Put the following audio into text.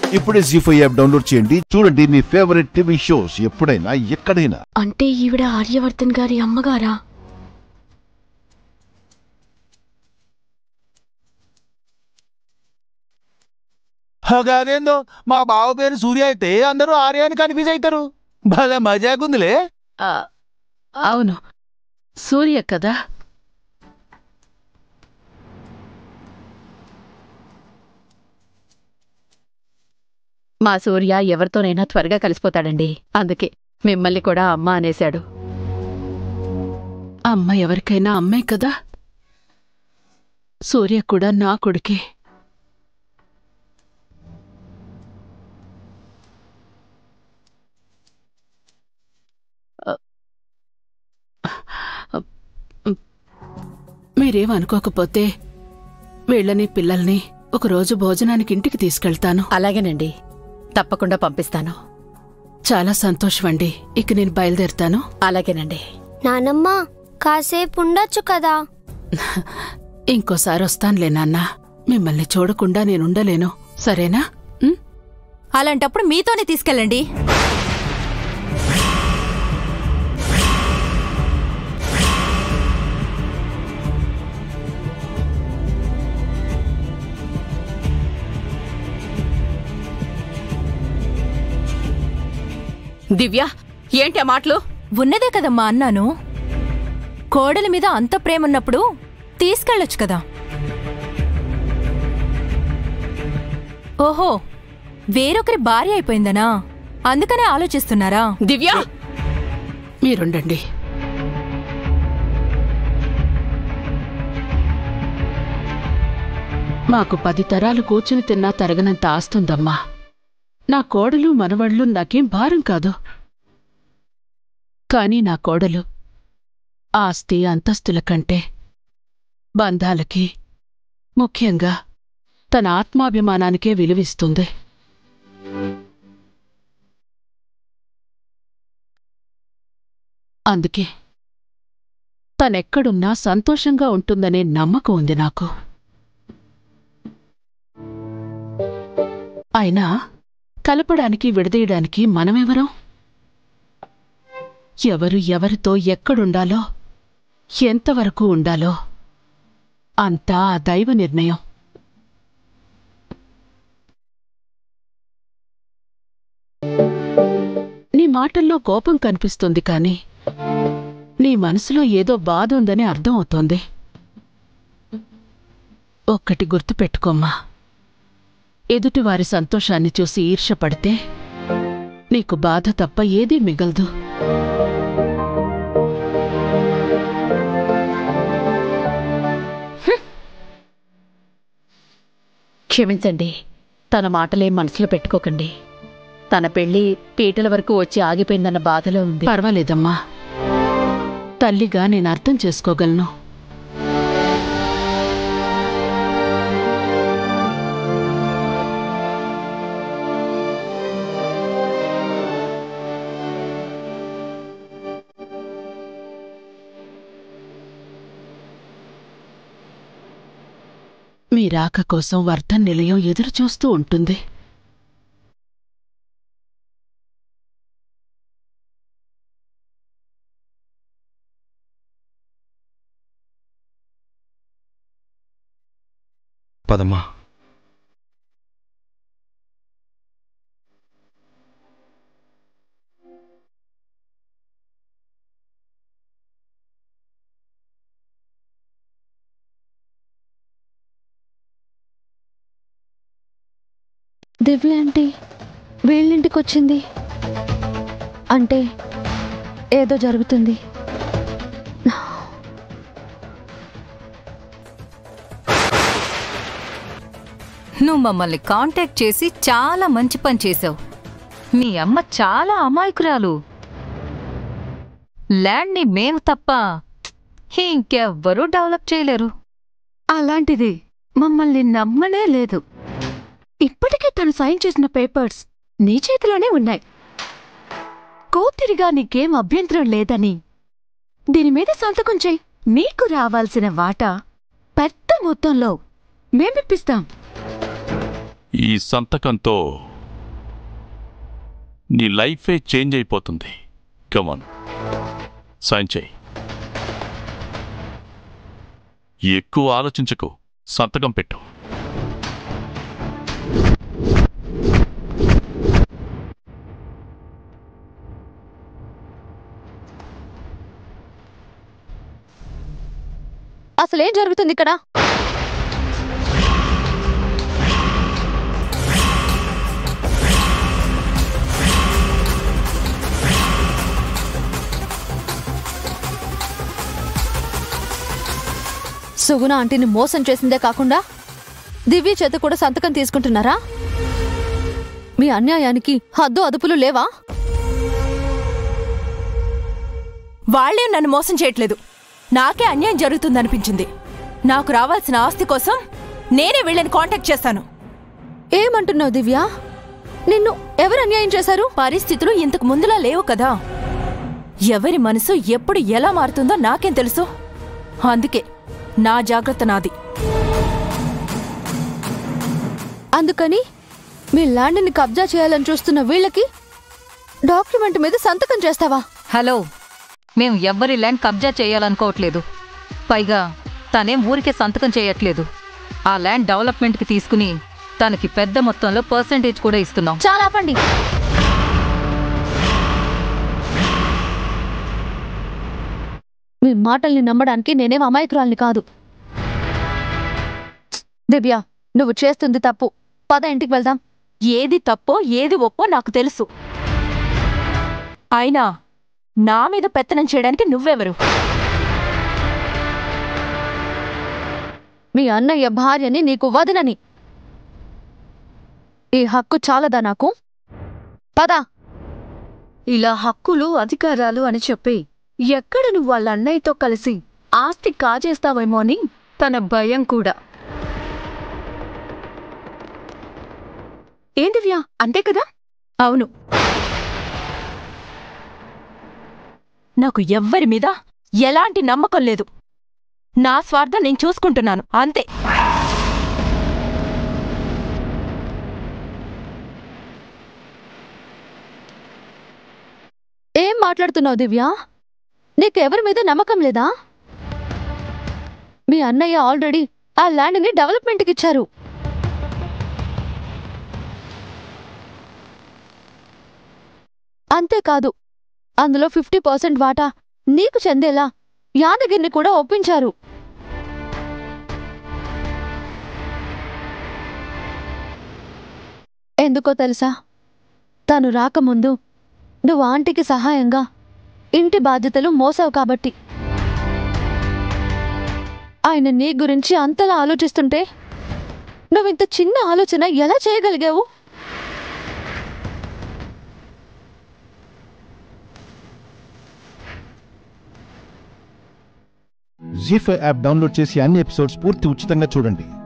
ఇప్పుడే G five app download చేయండి చూడండి మీ ఫేవరెట్ టీవీ షోస్ ఎప్పుడైనా ఎక్కడైనా అంటే ఈవిడ ఆర్యవర్ధన్ గారి అమ్మగారా అదేందో మా బావ పేరు సూర్య అయితే అందరూ ఆర్య అని కన్ఫ్యూజ్ అవుతారు భలే మజాకుందిలే ఆ, అవును సూర్య కదా మా సూర్య ఎవరితోనైనా త్వరగా కలిసిపోతాడండి అందుకే మిమ్మల్ని కూడా అమ్మ అనేశాడు అమ్మ ఎవరికైనా అమ్మే కదా సూర్య కూడా నా కొడుకే మీరేం అనుకోకపోతే వీళ్ళని పిల్లల్ని ఒకరోజు భోజనానికి ఇంటికి తీసుకెళ్తాను అలాగేనండి తప్పకుండా పంపిస్తాను చాలా సంతోషం అండి ఇక నేను బయలుదేరుతాను అలాగేనండి నానమ్మ కాసేపు ఉండొచ్చు కదా ఇంకోసారి వస్తానులే నాన్న మిమ్మల్ని చూడకుండా నేనుండలేను సరేనా ఉం? అలాంటప్పుడు మీతోనే తీసుకెళ్ళండి దివ్య ఏంటి ఆ మాటలు ఉన్నదే కదమ్మా అన్నాను కోడలి మీద అంత ప్రేమున్నప్పుడు తీసుకెళ్ళొచ్చు కదా ఓహో వేరొకరి భార్య అయిపోయిందనా అందుకనే ఆలోచిస్తున్నారా దివ్య మీరుండండి మాకు పది తరాలు కూర్చుని తిన్నా తరగనంత ఆస్తుందమ్మా నా కోడలు మనవళ్ళు నాకేం భారం కాదు కాని నా కోడలు ఆస్తి అంతస్తుల కంటే బంధాలకి ముఖ్యంగా తన ఆత్మాభిమానానికే విలువిస్తుంది అందుకే తనెక్కడున్నా సంతోషంగా ఉంటుందనే నమ్మకం ఉంది నాకు అయినా కలపడానికి విడదీయడానికి మనమెవరం ఎవరు ఎవరితో ఎక్కడుండాలో ఎంతవరకు ఉండాలో అంతా ఆ దైవ నిర్ణయం నీ మాటల్లో కోపం కనిపిస్తుంది కాని నీ మనసులో ఏదో బాధ ఉందని అర్థం అవుతోంది ఒక్కటి గుర్తుపెట్టుకోమ్మా ఎదుటివారి సంతోషాన్ని చూసి ఈర్ష్యపడితే నీకు బాధ తప్ప ఏదీ మిగలదు క్షమించండి తన మాటలేం మనసులో పెట్టుకోకండి తన పెళ్లి పీటల వరకు వచ్చి ఆగిపోయిందన్న బాధలో ఉంది పర్వాలేదమ్మా తల్లిగా నేను అర్థం చేసుకోగలను మీ రాక కోసం వర్ధన్ నిలయం ఎదురు చూస్తూ ఉంటుంది పదమ్మా దివ్య ఏంటి వీళ్ళింటికి వచ్చింది అంటే ఏదో జరుగుతుంది నువ్వు మమ్మల్ని కాంటాక్ట్ చేసి చాలా మంచి పని చేసావు మీ అమ్మ చాలా అమాయకురాలు ల్యాండ్ని మేము తప్ప ఇంకెవ్వరూ డెవలప్ చేయలేరు అలాంటిది మమ్మల్ని నమ్మనే లేదు ఇప్పటికే తను సైన్ చేసిన పేపర్స్ నీ చేతిలోనే ఉన్నాయి కూతురిగా నీకేం అభ్యంతరం లేదని దీని మీద సంతకం చెయ్యి నీకు రావాల్సిన వాటా పెద్ద మొత్తంలో మేమిప్పిస్తాం ఈ సంతకంతో నీ లైఫే చేంజ్ అయిపోతుంది కమాన్ సైన్ చేయి ఎక్కువ ఆలోచించకు సంతకం పెట్టు అసలేం జరుగుతుంది ఇక్కడ సుగుణ ఆంటీని మోసం చేసిందే కాకుండా దివ్య చేత కూడా సంతకం తీసుకుంటున్నారా మీ అన్యాయానికి హద్దు అదుపులు లేవా వాళ్లే నన్ను మోసం చేయట్లేదు నాకే అన్యాయం జరుగుతుందనిపించింది నాకు రావాల్సిన ఆస్తి కోసం నేనే వీళ్ళని కాంటాక్ట్ చేస్తాను ఏమంటున్నావు దివ్య నిన్ను ఎవరు అన్యాయం చేశారు పరిస్థితులు ఇంతకు ముందులా లేవు కదా ఎవరి మనసు ఎప్పుడు ఎలా మారుతుందో నాకేం తెలుసు అందుకే నా జాగ్రత్త నాది అందుకని మీ ల్యాండ్ని కబ్జా చేయాలని చూస్తున్న వీళ్ళకి డాక్యుమెంట్ మీద సంతకం చేస్తావా హలో మేం ఎవ్వరి ల్యాండ్ కబ్జా చేయాలనుకోవట్లేదు పైగా తనేం ఊరికే సంతకం చేయట్లేదు ఆ ల్యాండ్ డెవలప్మెంట్కి తీసుకుని తనకి పెద్ద మొత్తంలో పర్సంటేజ్ కూడా ఇస్తున్నాం చాలా ఆపండి మీ మాటల్ని నమ్మడానికి నేనేం అమాయకురాల్ని కాదు దివ్య నువ్వు చేస్తుంది తప్పు పద ఇంటికి వెళ్దాం ఏది తప్పో ఏది ఒప్పో నాకు తెలుసు అయినా నా మీద పెత్తనం చేయడానికి నువ్వెవరు మీ అన్నయ్య భార్యని నీకు వదనని ఈ హక్కు చాలదా నాకు పద ఇలా హక్కులు అధికారాలు అని చెప్పి ఎక్కడ నువ్వు వాళ్ళ అన్నయ్యతో కలిసి ఆస్తి కాజేస్తావేమో అని తన భయం కూడా ఏం దివ్య అంతే కదా అవును నాకు ఎవ్వరి మీద ఎలాంటి నమ్మకం లేదు నా స్వార్థం నేను చూసుకుంటున్నాను అంతే ఏం మాట్లాడుతున్నావు దివ్య నీకెవరి మీద నమ్మకం లేదా మీ అన్నయ్య ఆల్రెడీ ఆ ల్యాండ్ని డెవలప్మెంట్కి ఇచ్చారు అంతేకాదు అందులో ఫిఫ్టీ పర్సెంట్ వాటా నీకు చెందేలా యాదగిరిని కూడా ఒప్పించారు ఎందుకో తెలుసా తను రాకముందు నువ్వు ఆంటీకి సహాయంగా ఇంటి బాధ్యతలు మోసావు కాబట్టి ఆయన నీ గురించి అంతలా ఆలోచిస్తుంటే నువ్వింత చిన్న ఆలోచన ఎలా చేయగలిగావు జీ ఫైవ్ యాప్ డౌన్లోడ్ చేసి అన్ని ఎపిసోడ్స్ పూర్తి ఉచితంగా చూడండి